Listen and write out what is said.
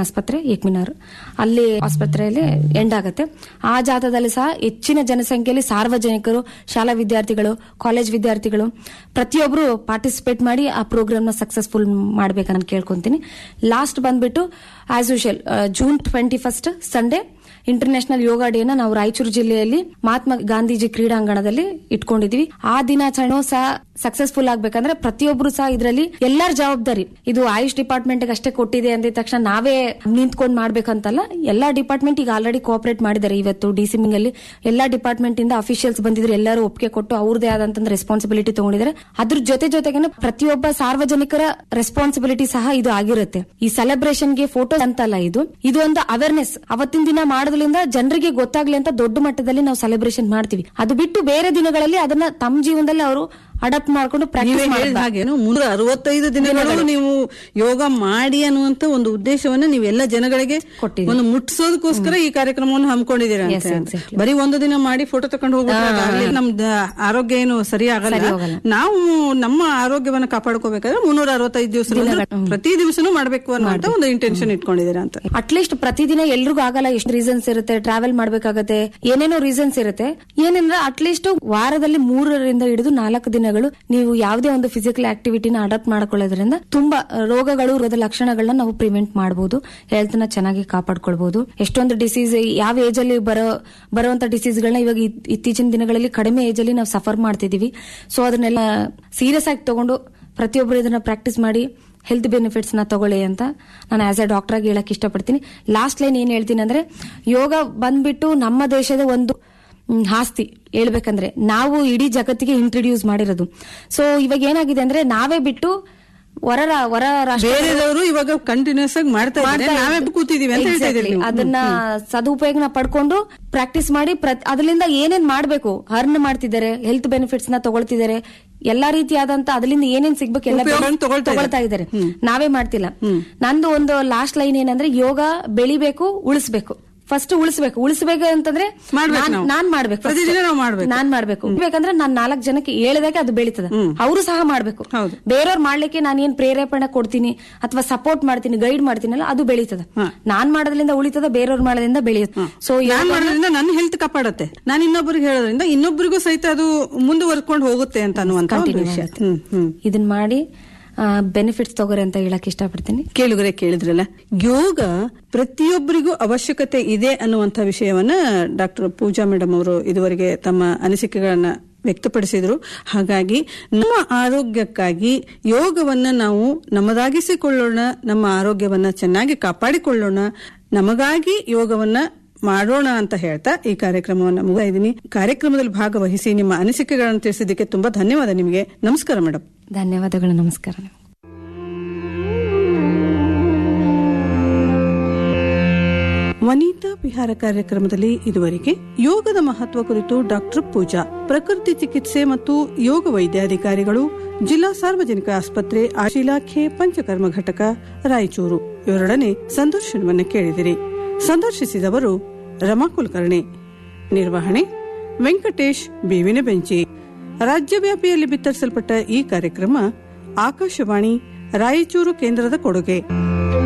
ಆಸ್ಪತ್ರೆ ಏಕ್ಮಿನಾರ್ ಅಲ್ಲಿ ಆಸ್ಪತ್ರೆಯಲ್ಲಿ ಎಂಡ್ ಆಗುತ್ತೆ ಆ ಜಾಥಾದಲ್ಲಿ ಸಹ ಹೆಚ್ಚಿನ ಜನಸಂಖ್ಯೆಯಲ್ಲಿ ಸಾರ್ವಜನಿಕರು ಶಾಲಾ ವಿದ್ಯಾರ್ಥಿಗಳು ಕಾಲೇಜ್ ವಿದ್ಯಾರ್ಥಿಗಳು ಪ್ರತಿಯೊಬ್ಬರು ಪಾರ್ಟಿಸಿಪೇಟ್ ಮಾಡಿ ಆ ಪ್ರೋಗ್ರಾಮ್ ನ ಸಕ್ಸಸ್ಫುಲ್ ಮಾಡ್ಬೇಕಂತ ನಾನು ಕೇಳ್ಕೊಂತೀನಿ ಲಾಸ್ಟ್ ಬಂದ್ಬಿಟ್ಟು as usual June twenty first Sunday international yoga ಡೇನ ನಾವು ರಾಯಚೂರು ಜಿಲ್ಲೆಯಲ್ಲಿ ಮಹಾತ್ಮ ಗಾಂಧೀಜಿ ಕ್ರೀಡಾಂಗಣದಲ್ಲಿ ಇಟ್ಕೊಂಡಿದೀವಿ ಆ ದಿನಾಚರಣೆ ಸಹ ಸಕ್ಸಸ್ಫುಲ್ ಆಗ್ಬೇಕಂದ್ರೆ ಪ್ರತಿಯೊಬ್ಬರು ಸಹ ಇದರಲ್ಲಿ ಎಲ್ಲರ ಜವಾಬ್ದಾರಿ ಇದು ಆಯುಷ್ ಡಿಪಾರ್ಟ್ಮೆಂಟ್ ಅಷ್ಟೇ ಕೊಟ್ಟಿದೆ ಅಂದಿದ ತಕ್ಷಣ ನಾವೇ ನಿಂತ್ಕೊಂಡು ಮಾಡ್ಬೇಕಂತಲ್ಲ ಎಲ್ಲಾ ಡಿಪಾರ್ಟ್ಮೆಂಟ್ ಈಗ ಆಲ್ರೆಡಿ ಕೋಆಪರೇಟ್ ಮಾಡಿದ್ದಾರೆ ಇವತ್ತು ಡಿಸಿಮಿಂಗ್ ಅಲ್ಲಿ ಎಲ್ಲಾ ಡಿಪಾರ್ಟ್ಮೆಂಟ್ ಇಂದ ಅಫಿಷಿಯಲ್ಸ್ ಬಂದಿದ್ರು ಎಲ್ಲರೂ ಒಪ್ಪಿಗೆ ಕೊಟ್ಟು ಅವ್ರದೇ ಆದಂತ ರೆಸ್ಪಾನ್ಸಿಬಿಲಿಟಿ ತಗೊಂಡಿದ್ದಾರೆ ಅದ್ರ ಜೊತೆ ಜೊತೆಗೆ ಪ್ರತಿಯೊಬ್ಬ ಸಾರ್ವಜನಿಕರ ರೆಸ್ಪಾನ್ಸಿಬಿಲಿಟಿ ಸಹ ಇದು ಆಗಿರುತ್ತೆ ಈ ಸೆಲೆಬ್ರೇಷನ್ ಗೆ ಫೋಟೋ ಅಂತಲ್ಲ ಇದು ಇದು ಒಂದು ಅವೇರ್ನೆಸ್ ಅವತ್ತಿನ ದಿನ ಮಾಡೋದ್ರಿಂದ ಜನರಿಗೆ ಗೊತ್ತಾಗ್ಲಿ ಅಂತ ದೊಡ್ಡ ಮಟ್ಟದಲ್ಲಿ ನಾವು ಸೆಲೆಬ್ರೇಷನ್ ಮಾಡ್ತೀವಿ ಅದು ಬಿಟ್ಟು ಬೇರೆ ದಿನಗಳಲ್ಲಿ ಅದನ್ನ ತಮ್ಮ ಜೀವನದಲ್ಲಿ ಅವರು ಅಡಾಪ್ಟ್ ಮಾಡ್ಕೊಂಡು ನೀವೇ ಪ್ರಾಕ್ಟೀಸ್ ಹೇಳಿದ ಮಾಡ್ತಾರೆ ಹಾಗೇನು ಮುನ್ನೂರ ಅರವತ್ತೈದು ದಿನಗಳು ನೀವು ಯೋಗ ಮಾಡಿ ಅನ್ನುವಂತ ಒಂದು ಉದ್ದೇಶವನ್ನ ನೀವೆಲ್ಲ ಜನಗಳಿಗೆ ಕೊಟ್ಟಿದ್ದೀರಿ. ಒಂದು ಮುಟ್ಟಿಸೋದಕ್ಕೋಸ್ಕರ ಈ ಕಾರ್ಯಕ್ರಮವನ್ನು ಹಮ್ಮಿಕೊಂಡಿದ್ದೀರಾ ಅಂತ Yes, ಹೇಳ್ತಾರೆ. exactly. ಬರೀ ಒಂದು ದಿನ ಮಾಡಿ ಫೋಟೋ ತಕೊಂಡು ಹೋಗ್ಬಿಟ್ರೆ ನಮ್ದು ಆರೋಗ್ಯ ಏನು ಸರಿ ಆಗಲ್ಲ ಸರಿ ಹೋಗಲ್ಲ. ನಾವು ನಮ್ಮ ಆರೋಗ್ಯವನ್ನ ಕಾಪಾಡ್ಕೋಬೇಕಾದ್ರೆ ಮುನ್ನೂರ ಅರವತ್ತೈದು ದಿವಸ ಪ್ರತಿ ದಿವಸನೂ ಮಾಡ್ಬೇಕು ಅನ್ನುವಂತ ಒಂದು ಇಂಟೆನ್ಷನ್ ಇಟ್ಕೊಂಡಿದ್ದೀರಾ ಅಂತ ಅಟ್ಲೀಸ್ಟ್ ಪ್ರತಿದಿನ ಎಲ್ರಿಗೂ ಆಗಲ್ಲ ಎಷ್ಟು ರೀಸನ್ಸ್ ಇರುತ್ತೆ ಟ್ರಾವೆಲ್ ಮಾಡ್ಬೇಕಾಗತ್ತೆ ಏನೇನೋ ರೀಸನ್ಸ್ ಇರುತ್ತೆ ಏನಂದ್ರೆ ಅಟ್ಲೀಸ್ಟ್ ವಾರದಲ್ಲಿ ಮೂರರಿಂದ ಹಿಡಿದು ನಾಲ್ಕು ದಿನಗಳು ನೀವು ಯಾವುದೇ ಒಂದು ಫಿಸಿಕಲ್ ಆಕ್ಟಿವಿಟಿನ ಅಡಾಪ್ಟ್ ಮಾಡ್ಕೊಳ್ಳೋದ್ರಿಂದ ತುಂಬಾ ರೋಗಗಳು ರೋಗದ ಲಕ್ಷಣಗಳನ್ನ ನಾವು ಪ್ರಿವೆಂಟ್ ಮಾಡಬಹುದು ಹೆಲ್ತ್ ನ ಚೆನ್ನಾಗಿ ಕಾಪಾಡ್ಕೊಳ್ಬಹುದು ಎಷ್ಟೊಂದು ಡಿಸೀಸ್ ಯಾವ ಏಜ್ ಅಲ್ಲಿ ಬರೋ ಬರುವಂತ ಡಿಸೀಸ್ಗಳನ್ನ ಇವಾಗ ಇತ್- ಇತ್ತೀಚಿನ ದಿನಗಳಲ್ಲಿ ಕಡಿಮೆ ಏಜ್ ಅಲ್ಲಿ ನಾವು ಸಫರ್ ಮಾಡ್ತಿದೀವಿ ಸೊ ಅದನ್ನೆಲ್ಲ ಸೀರಿಯಸ್ ಆಗಿ ತಗೊಂಡು ಪ್ರತಿಯೊಬ್ಬರು ಇದನ್ನ ಪ್ರಾಕ್ಟೀಸ್ ಮಾಡಿ ಹೆಲ್ತ್ ಬೆನಿಫಿಟ್ಸ್ ನ ತಗೊಳ್ಳಿ ಅಂತ ನಾನು ಆಸ್ ಎ ಡಾಕ್ಟರ್ ಆಗಿ ಹೇಳಕ್ ಇಷ್ಟಪಡ್ತೀನಿ ಲಾಸ್ಟ್ ಲೈನ್ ಏನ್ ಹೇಳ್ತೀನಿ ಅಂದ್ರೆ ಯೋಗ ಬಂದ್ಬಿಟ್ಟು ನಮ್ಮ ದೇಶದ ಒಂದು ಮ್, ಆಸ್ತಿ ಹೇಳ್ಬೇಕಂದ್ರೆ ನಾವು ಇಡೀ ಜಗತ್ತಿಗೆ ಇಂಟ್ರೊಡ್ಯೂಸ್ ಮಾಡಿರೋದು ಸೊ ಇವಾಗ ಏನಾಗಿದೆ ಅಂದ್ರೆ ನಾವೇ ಬಿಟ್ಟು ಹೊರ ರಾ- ಹೊರ ರಾಷ್ಟ್ರ ಬೇರೆದವರು ಇವಾಗ ಕಂಟಿನ್ಯೂಸ್ ಆಗಿ ಮಾಡ್ತಾ ಇದ್ದಾರೆ ಮಾಡ್ತಾ ನಾವೇ ಇದ್ದಾರೆ. ಕೂತಿದೀವಿ ಅಂತ ಹೇಳ್ತಾ ಇದ್ದೀರಿ Exactly. ನೀವು. ಅದನ್ನ ಸದುಪಯೋಗನ ಪಡ್ಕೊಂಡು ಪ್ರಾಕ್ಟೀಸ್ ಮಾಡಿ ಪ್ರತ್- ಅದರಿಂದ ಏನೇನ್ ಮಾಡ್ಬೇಕು ಅರ್ನ್ ಮಾಡ್ತಿದ್ದಾರೆ ಹೆಲ್ತ್ ಬೆನಿಫಿಟ್ಸ್ ನ ತಗೊಳ್ತಿದ್ದಾರೆ ಎಲ್ಲಾ ರೀತಿಯಾದಂತ ಅದರಿಂದ ಏನೇನ್ ಸಿಗ್ಬೇಕು ಎಲ್ಲ ಉಪಯೋಗನ ತಗೊಳ್ತಾ ತಗೊಳ್ತಾ ಇದ್ದಾರೆ ನಾವೇ ಮಾಡ್ತಿಲ್ಲ ನಂದು ಒಂದು ಲಾಸ್ಟ್ ಲೈನ್ ಏನಂದ್ರೆ ಯೋಗ ಬೆಳಿಬೇಕು ಉಳಿಸ್ಬೇಕು ಫಸ್ಟ್ ಉಳಿಸ್ಬೇಕು ಉಳಿಸ್ಬೇಕು ಅಂತಂದ್ರೆ ಮಾಡ್ಬೇಕು ನಾನ್- ನಾವು. ನಾನ್ ಮಾಡ್ಬೇಕು first. ಪ್ರತಿದಿನ ನಾವು ಮಾಡ್ಬೇಕು. ನಾನ್ ಮಾಡ್ಬೇಕು ಬೇಕಂದ್ರೆ ನಾನ್ ನಾಲ್ಕು ಜನಕ್ಕೆ ಹೇಳಿದಾಗ ಅದು ಬೆಳೀತದ ಅವರು ಸಹ ಮಾಡ್ಬೇಕು ಹೌದು. ಬೇರೆಯವ್ರು ಮಾಡ್ಲಿಕ್ಕೆ ನಾನು ಏನ್ ಪ್ರೇರೇಪಣೆ ಕೊಡ್ತೀನಿ ಅಥವಾ ಸಪೋರ್ಟ್ ಮಾಡ್ತೀನಿ ಗೈಡ್ ಮಾಡ್ತೀನಲ್ಲ ಅದು ಬೆಳೀತದ ನಾನ್ ಮಾಡೋದ್ರಿಂದ ಉಳಿತದ ಬೇರೆಯವ್ರು ಮಾಡೋದ್ರಿಂದ ಬೆಳೆಯುತ್ತೆ ಸೊ ನಾನ್ ಮಾಡೋದ್ರಿಂದ ನನ್ನ ಹೆಲ್ತ್ ಕಾಪಾಡತ್ತೆ ನಾನು ಇನ್ನೊಬ್ಬರಿಗೆ ಹೇಳೋದ್ರಿಂದ ಇನ್ನೊಬ್ಬರಿಗೂ ಸಹಿತ ಅದು ಮುಂದುವರ್ಕೊಂಡು ಹೋಗುತ್ತೆ ಅಂತ ಅನ್ನುವಂತ ಒಂದು Continue ವಿಷಯ ಆಗುತ್ತೆ. ಹ್ಮ್ ಹ್ಮ್ ಇದನ್ ಮಾಡಿ ಬೆನಿಫಿಟ್ಸ್ ತಗೋರಿ ಅಂತ ಹೇಳಕ್ ಇಷ್ಟಪಡ್ತೀನಿ ಕೇಳುಗರೆ ಕೇಳಿದ್ರಲ್ಲ ಯೋಗ ಪ್ರತಿಯೊಬ್ಬರಿಗೂ ಅವಶ್ಯಕತೆ ಇದೆ ಅನ್ನುವಂಥ ವಿಷಯವನ್ನ ಡಾಕ್ಟರ್ ಪೂಜಾ ಮೇಡಮ್ ಅವರು ಇದುವರೆಗೆ ತಮ್ಮ ಅನಿಸಿಕೆಗಳನ್ನ ವ್ಯಕ್ತಪಡಿಸಿದ್ರು ಹಾಗಾಗಿ ನಮ್ಮ ಆರೋಗ್ಯಕ್ಕಾಗಿ ಯೋಗವನ್ನ ನಾವು ನಮ್ಮದಾಗಿಸಿಕೊಳ್ಳೋಣ ನಮ್ಮ ಆರೋಗ್ಯವನ್ನ ಚೆನ್ನಾಗಿ ಕಾಪಾಡಿಕೊಳ್ಳೋಣ ನಮಗಾಗಿ ಯೋಗವನ್ನ ಮಾಡೋಣ ಅಂತ ಹೇಳ್ತಾ ಈ ಕಾರ್ಯಕ್ರಮವನ್ನು ಮುಗಿಸ್ತಾ ಇದ್ದೀನಿ ಕಾರ್ಯಕ್ರಮದಲ್ಲಿ ಭಾಗವಹಿಸಿ ನಿಮ್ಮ ಅನಿಸಿಕೆಗಳನ್ನು ತಿಳಿಸಿದ್ದಕ್ಕೆ ತುಂಬಾ ಧನ್ಯವಾದ ನಿಮಗೆ ನಮಸ್ಕಾರ ಮೇಡಮ್ ಧನ್ಯವಾದಗಳು ನಮಸ್ಕಾರ ವನಿತಾ ವಿಹಾರ ಕಾರ್ಯಕ್ರಮದಲ್ಲಿ ಇದುವರೆಗೆ ಯೋಗದ ಮಹತ್ವ ಕುರಿತು ಡಾಕ್ಟರ್ ಪೂಜಾ ಪ್ರಕೃತಿ ಚಿಕಿತ್ಸೆ ಮತ್ತು ಯೋಗ ವೈದ್ಯಾಧಿಕಾರಿಗಳು ಜಿಲ್ಲಾ ಸಾರ್ವಜನಿಕ ಆಸ್ಪತ್ರೆ ಆಯುಷ್ ಇಲಾಖೆ ಪಂಚಕರ್ಮ ಘಟಕ ರಾಯಚೂರು ಇವರೊಡನೆ ಸಂದರ್ಶನವನ್ನು ಕೇಳಿದಿರಿ ಸಂದರ್ಶಿಸಿದವರು ರಮಾ ಕುಲಕರ್ಣಿ ನಿರ್ವಹಣೆ ವೆಂಕಟೇಶ್ ಬೇವಿನ ಬೆಂಚಿ ರಾಜ್ಯವ್ಯಾಪಿಯಲ್ಲಿ ಬಿತ್ತರಿಸಲ್ಪಟ್ಟ ಈ ಕಾರ್ಯಕ್ರಮ ಆಕಾಶವಾಣಿ ರಾಯಚೂರು ಕೇಂದ್ರದ ಕೊಡುಗೆ